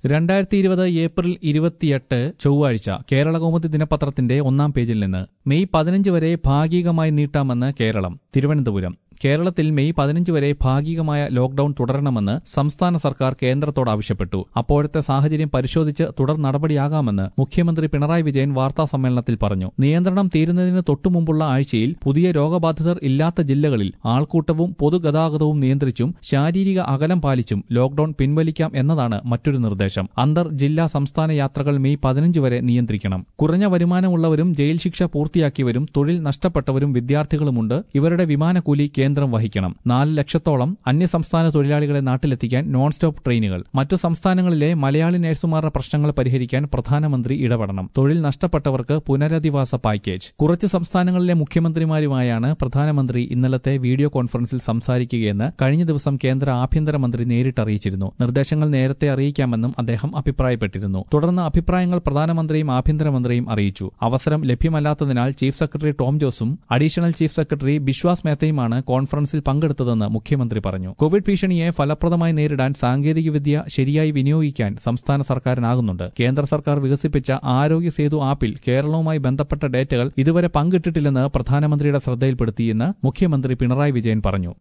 രണ്ടായിരത്തി ഇരുപത് ഏപ്രിൽ ഇരുപത്തിയെട്ട് ചൊവ്വാഴ്ച കേരളകൗമുദി ദിനപത്രത്തിന്റെ ഒന്നാം പേജിൽ നിന്ന് മെയ് പതിനഞ്ച് വരെ ഭാഗികമായി നീട്ടാമെന്ന് കേരളം തിരുവനന്തപുരം കേരളത്തിൽ മെയ് പതിനഞ്ച് വരെ ഭാഗികമായ ലോക്ഡൌൺ തുടരണമെന്ന് സംസ്ഥാന സർക്കാർ കേന്ദ്രത്തോട് ആവശ്യപ്പെട്ടു അപ്പോഴത്തെ സാഹചര്യം പരിശോധിച്ച് തുടർ നടപടിയാകാമെന്ന് മുഖ്യമന്ത്രി പിണറായി വിജയൻ വാർത്താ സമ്മേളനത്തിൽ പറഞ്ഞു നിയന്ത്രണം തീരുന്നതിന് തൊട്ടുമുമ്പുള്ള ആഴ്ചയിൽ പുതിയ രോഗബാധിതർ ഇല്ലാത്ത ജില്ലകളിൽ ആൾക്കൂട്ടവും പൊതുഗതാഗതവും നിയന്ത്രിച്ചും ശാരീരിക അകലം പാലിച്ചും ലോക്ഡൌൺ പിൻവലിക്കാം എന്നതാണ് മറ്റൊരു നിർദ്ദേശം അന്തർ ജില്ലാ സംസ്ഥാന യാത്രകൾ മെയ് പതിനഞ്ച് വരെ നിയന്ത്രിക്കണം കുറഞ്ഞ വരുമാനമുള്ളവരും ജയിൽ ശിക്ഷ പൂർത്തിയാക്കിയവരും തൊഴിൽ നഷ്ടപ്പെട്ടവരും വിദ്യാർത്ഥികളുമുണ്ട് ഇവരുടെ വിമാനക്കൂലി കേന്ദ്രം വഹിക്കണം നാല് ലക്ഷത്തോളം അന്യസംസ്ഥാന തൊഴിലാളികളെ നാട്ടിലെത്തിക്കാൻ നോൺ സ്റ്റോപ്പ് ട്രെയിനുകൾ മറ്റു സംസ്ഥാനങ്ങളിലെ മലയാളി നഴ്സുമാരുടെ പ്രശ്നങ്ങൾ പരിഹരിക്കാൻ പ്രധാനമന്ത്രി ഇടപെടണം തൊഴിൽ നഷ്ടപ്പെട്ടവർക്ക് പുനരധിവാസ പാക്കേജ് കുറച്ച് സംസ്ഥാനങ്ങളിലെ മുഖ്യമന്ത്രിമാരുമായാണ് പ്രധാനമന്ത്രി ഇന്നലത്തെ വീഡിയോ കോൺഫറൻസിൽ സംസാരിക്കുകയെന്ന് കഴിഞ്ഞ ദിവസം കേന്ദ്ര ആഭ്യന്തരമന്ത്രി നേരിട്ട് അറിയിച്ചിരുന്നു നിർദ്ദേശങ്ങൾ നേരത്തെ അറിയിക്കാമെന്നും അദ്ദേഹം അഭിപ്രായപ്പെട്ടിരുന്നു തുടർന്ന് അഭിപ്രായങ്ങൾ പ്രധാനമന്ത്രിയും ആഭ്യന്തരമന്ത്രിയും അറിയിച്ചു അവസരം ലഭ്യമല്ലാത്തതിനാൽ ചീഫ് സെക്രട്ടറി ടോം ജോസും അഡീഷണൽ ചീഫ് സെക്രട്ടറി ബിശ്വാസ് മേത്തയുമാണ് കോൺഫറൻസിൽ പങ്കെടുത്തതെന്ന് മുഖ്യമന്ത്രി പറഞ്ഞു കോവിഡ് ഭീഷണിയെ ഫലപ്രദമായി നേരിടാൻ സാങ്കേതികവിദ്യ ശരിയായി വിനിയോഗിക്കാൻ സംസ്ഥാന സർക്കാരിനാകുന്നുണ്ട് കേന്ദ്ര സർക്കാർ വികസിപ്പിച്ച ആരോഗ്യ സേതു ആപ്പിൽ കേരളവുമായി ബന്ധപ്പെട്ട ഡേറ്റകൾ ഇതുവരെ പങ്കിട്ടിട്ടില്ലെന്ന് പ്രധാനമന്ത്രിയുടെ ശ്രദ്ധയിൽപ്പെടുത്തിയെന്ന് മുഖ്യമന്ത്രി പിണറായി വിജയൻ പറഞ്ഞു